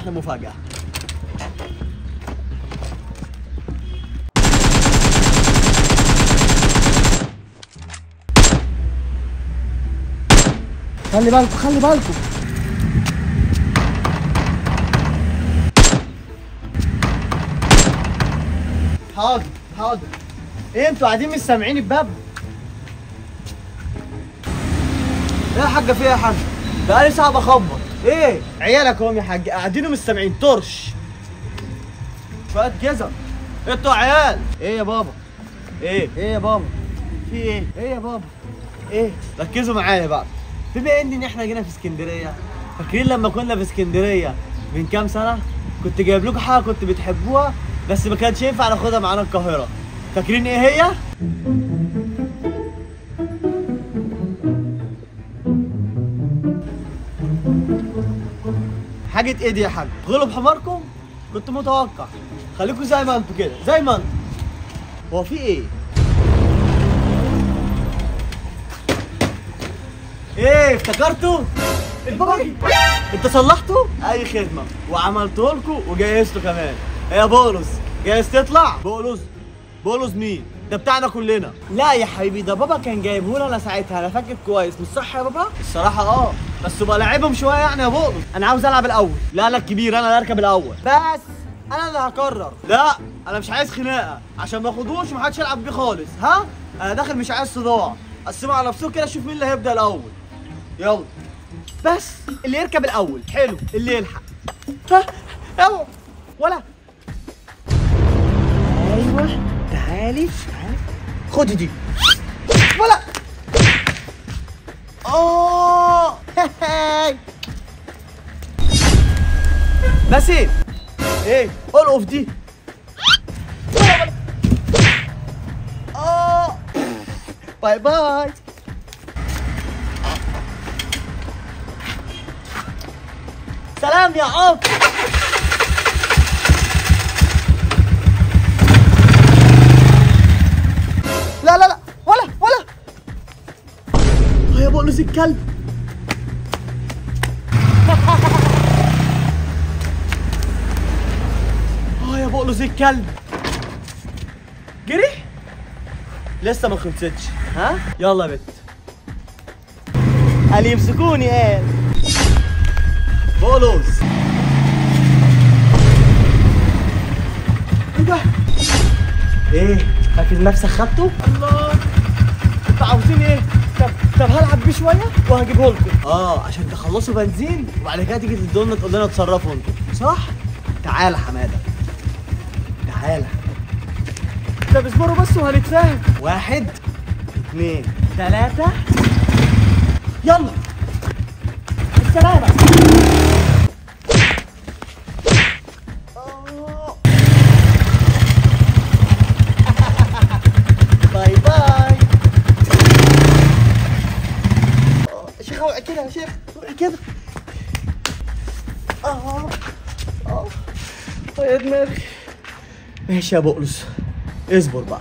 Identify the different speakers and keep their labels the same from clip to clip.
Speaker 1: احلى مفاجاه خلي بالكم خلي بالكم حاضر حاضر ايه انتوا قاعدين مش سامعين الباب ايه يا حاجه في ايه يا حاجه بقالي ساعه بخبط ايه عيالك هم يا حاج قاعدين ومش سامعين طرش شويه جزر انتوا عيال ايه يا بابا ايه ايه يا بابا في ايه ايه يا بابا ايه ركزوا معايا بقى بما ان احنا جينا في اسكندريه فاكرين لما كنا في اسكندريه من كام سنه كنت جايب لكم حاجه كنت بتحبوها بس ما كانش ينفع ناخدها معانا القاهره فاكرين ايه هي حاجه ايه دي يا حاج غلب حماركم كنت متوقع خليكم زي ما انتوا كده زي ما انتوا هو في ايه ايه افتكرتوا الباجي انت صلحته اي خدمه وعملته لكم وجهزته كمان ايه يا بولس جاهز تطلع بولس بولس مين ده بتاعنا كلنا لا يا حبيبي ده بابا كان جايبه لنا ساعتها انا فاكر كويس مش صح يا بابا الصراحه اه بس بلاعبهم شويه يعني يا بولس انا عاوز العب الاول لا انا الكبير انا اللي اركب الاول بس انا اللي هقرر لا انا مش عايز خناقه عشان ما اخدوش ومحدش يلعب بيه خالص ها انا داخل مش عايز صداع قسموا على نفسكم كده شوف مين اللي هيبدا الاول يلا بس اللي يركب الاول حلو اللي يلحق ها يلا ولا ايوه تعالي تعالي خدي دي ولا اوه هاي. بس ايه ايه قول اوف دي ولا ولا. اه باي باي سلام يا عم لا لا لا ولا ولا آه يا بقلص الكلب اه يا بقلص الكلب جري لسه ما خلصتش ها يلا يا بت قال يمسكوني قال بولوس ايه ده؟ ايه؟ فاكر نفسك خدته؟ الله انتوا عاوزين ايه؟ طب طب هلعب بيه شويه وهجيبه لكم اه عشان تخلصوا بنزين وبعد كده تيجي تدوا لنا تقول لنا اتصرفوا انتوا صح؟ تعالى حماده تعالى طب اصبروا بس وهنتفاهم واحد اثنين ثلاثة يلا السلامة باي باي آه، شيخ اوعي كده يا شيخ اوعي كده اه اه يا دماغي ماشي يا بقلص اصبر بقى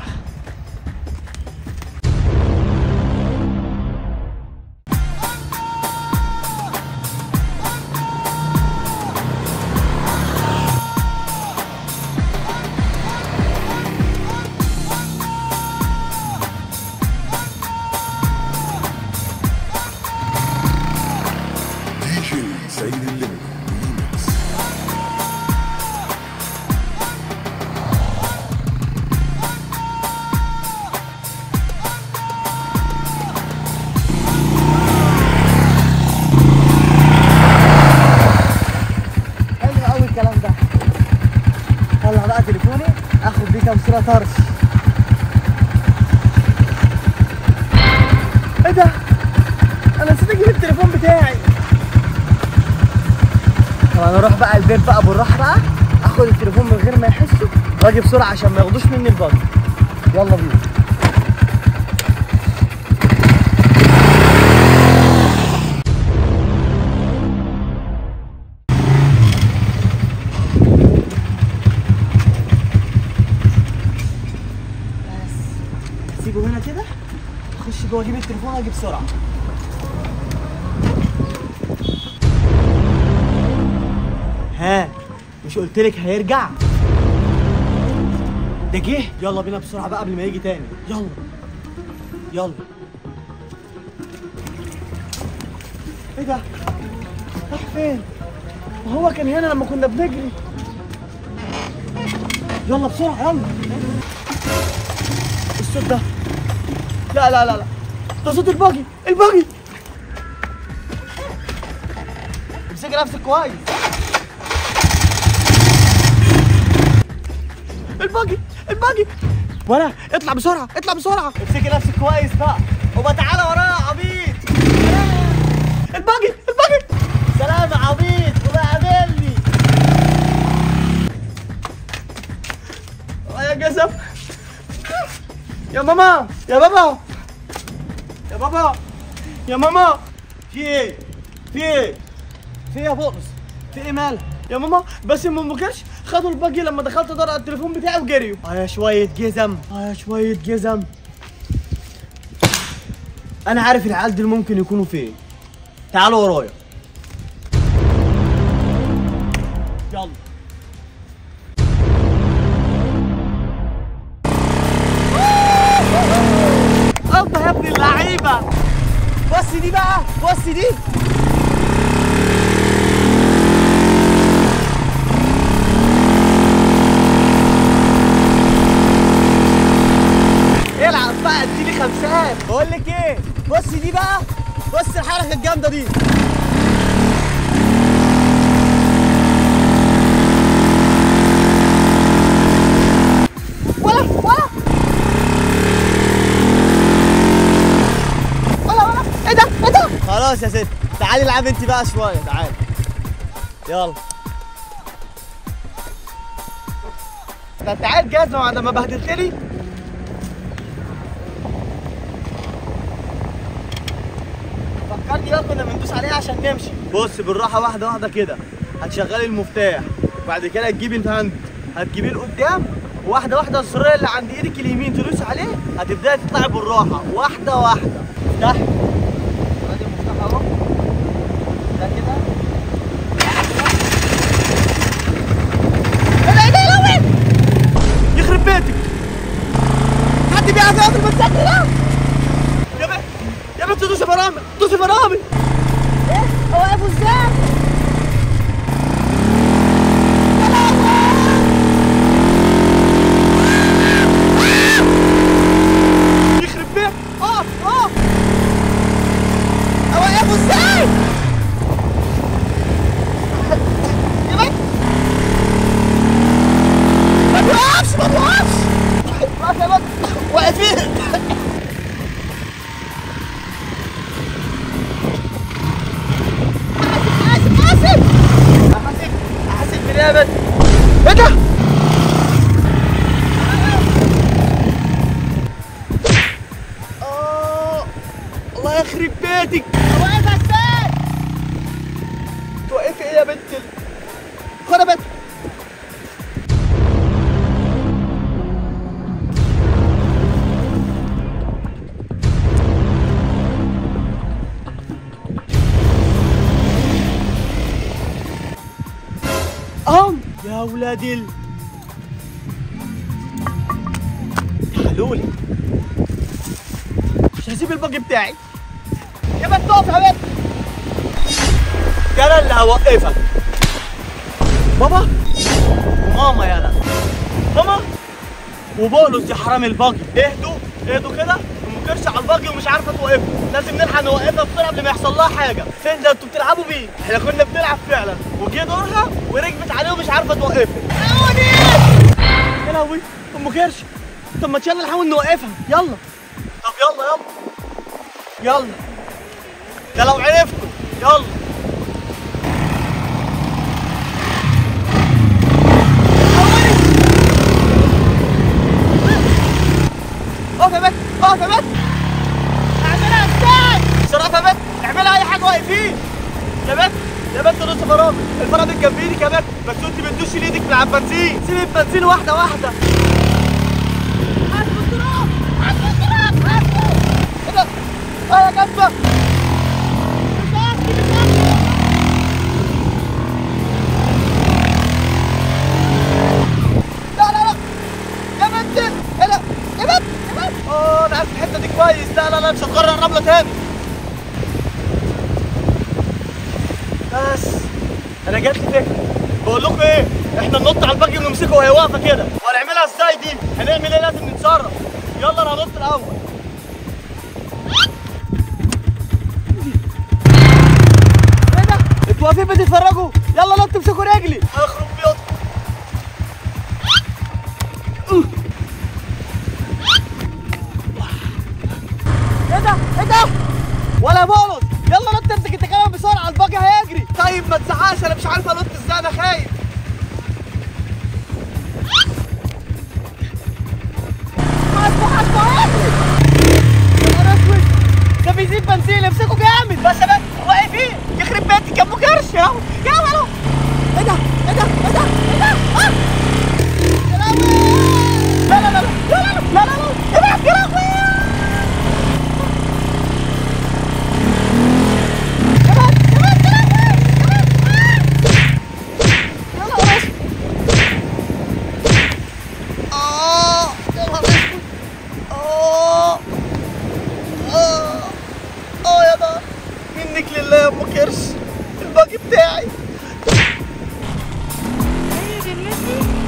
Speaker 2: DJ Zayn Limit Remix.
Speaker 1: حلو قوي الكلام ده طلع بقى تليفوني اخد بيه كام صوره طرش ايه ده انا نسيت اجيب التليفون بتاعي طب انا اروح بقى البيت بقى بالراحه بقى اخد التليفون من غير ما يحسوا واجي بسرعه عشان ما ياخدوش مني الباص يلا بينا بس اسيبه هنا كده اخش جوه اجيب التليفون واجي بسرعه ها مش قلت لك هيرجع ده جه يلا بينا بسرعه بقى قبل ما يجي تاني يلا يلا ايه ده راح فين ما هو كان هنا لما كنا بنجري يلا بسرعه يلا الصوت ده لا لا لا لا ده صوت الباجي الباجي امسكي نفسك كويس الباجي الباجي ولا اطلع بسرعه اطلع بسرعه امسكي نفسك كويس بقى وبقى تعالى ورايا يا عبيط الباجي الباجي سلام يا عبيط وبقى قابلني يا جزم يا ماما يا بابا يا بابا يا ماما في ايه في ايه في ايه يا بؤس في ايه مالك يا ماما بس ما مكرش خدوا الباجي لما دخلت ادور على التليفون بتاعي وجريوا اه يا شويه جزم اه يا شويه جزم انا عارف العيال دول ممكن يكونوا فين تعالوا ورايا يلا الله يا ابن اللعيبه بص دي بقى بص دي العب بقى اديني خمسات بقول لك ايه بص دي بقى بص الحركه الجامده دي ولا ولا ولا ولا ايه ده ايه ده خلاص يا ست تعالي العب انت بقى شويه تعالي يلا ده تعال جاهز بعد ما بهدلتني فكرني يلا كنا بندوس عليها عشان نمشي بص بالراحه واحده واحده كده هتشغلي المفتاح وبعد كده تجيبي الهاند هتجيبيه لقدام واحده واحده الزرار اللي عند ايدك اليمين تدوس عليه هتبداي تطلعي بالراحه واحده واحده افتحي ادي المفتاح اهو ده كده ايه ده ايه ده يا لهوي يخرب بيتك حد بيعرف يقفل بالسد ده يا بنت يا بنت دوسي فرامل دوسي فرامل ايه هو واقف ازاي يخرب بيت اه اه هو واقف ازاي يا بنت ما توقفش ما توقفش واقف يا بنت واقفين حاسب حاسب حاسب حاسب بنابت ايه ده؟ آه، الله يخرب بيتك واقف ازاي؟ توقفي ايه يا بنت ال- خد يا بنت أم يا ولاد ال تعالوا لي مش هسيب الباقي بتاعي يا بنت اقف يا بنت انا اللي هوقفك بابا وماما يلا ماما وبولس يا حرام الباقي اهدوا اهدوا كده المكرش على الباقي ومش عارفه توقفه لازم نلحق نوقفها بسرعه قبل ما يحصل لها حاجه فين ده انتوا بتلعبوا بيه احنا كنا بنلعب فعلا وجه دورها وركبت عليه ومش عارفه توقفها يا لهوي ام كرش طب ما يلا نحاول نوقفها يلا طب يلا يلا يلا ده لو عرفتوا يلا اقف يا بنت اقف يا بنت اعملها ازاي؟ شرف يا بنت اعملها اي حاجه واقفين يا بنت يا بنت نص فرامل الفرامل جنب ايدك يا بنت بس انت بتدوشي ايدك من على البنزين سيبي البنزين واحده واحده حاسب التراب حاسب التراب حاسب ايه ده؟ اه يا جنبه مش عارف مش عارف كويس لا لا لا مش هتغرق الرمله تاني بس انا جات لي فكره بقول لكم ايه احنا ننط على الباجي ونمسكه وهي واقفه كده وهنعملها ازاي دي هنعمل ايه لازم نتصرف يلا انا هنط الاول ايه ده انتوا واقفين بتتفرجوا يلا نط امسكوا رجلي اخرب بيض ايه ده ايه ده ولا بولس يلا نط امسك انت كمان بسرعه الباجي هيجري طيب ما تزعقش انا مش عارف انط ازاي انا خايف حاسبه حاسبه هيجري يا نهار اسود ده بيزيد بنزين امسكوا جامد بس يا بنت واقفين يخرب بيتك يا ابو كرش يا يا ولو ايه ده ايه ده ايه ده ايه ده آه! يا لهوي لا لا لا لا لا لا لا لا لا ابعد يا لهوي ابعد ابعد يا لهوي ابعد آه! يا نهار اسود اه يا نهار اسود اه اه اه يا نهار منك لله يا ام كرش الباقي بتاعي
Speaker 3: ايه دلوقتي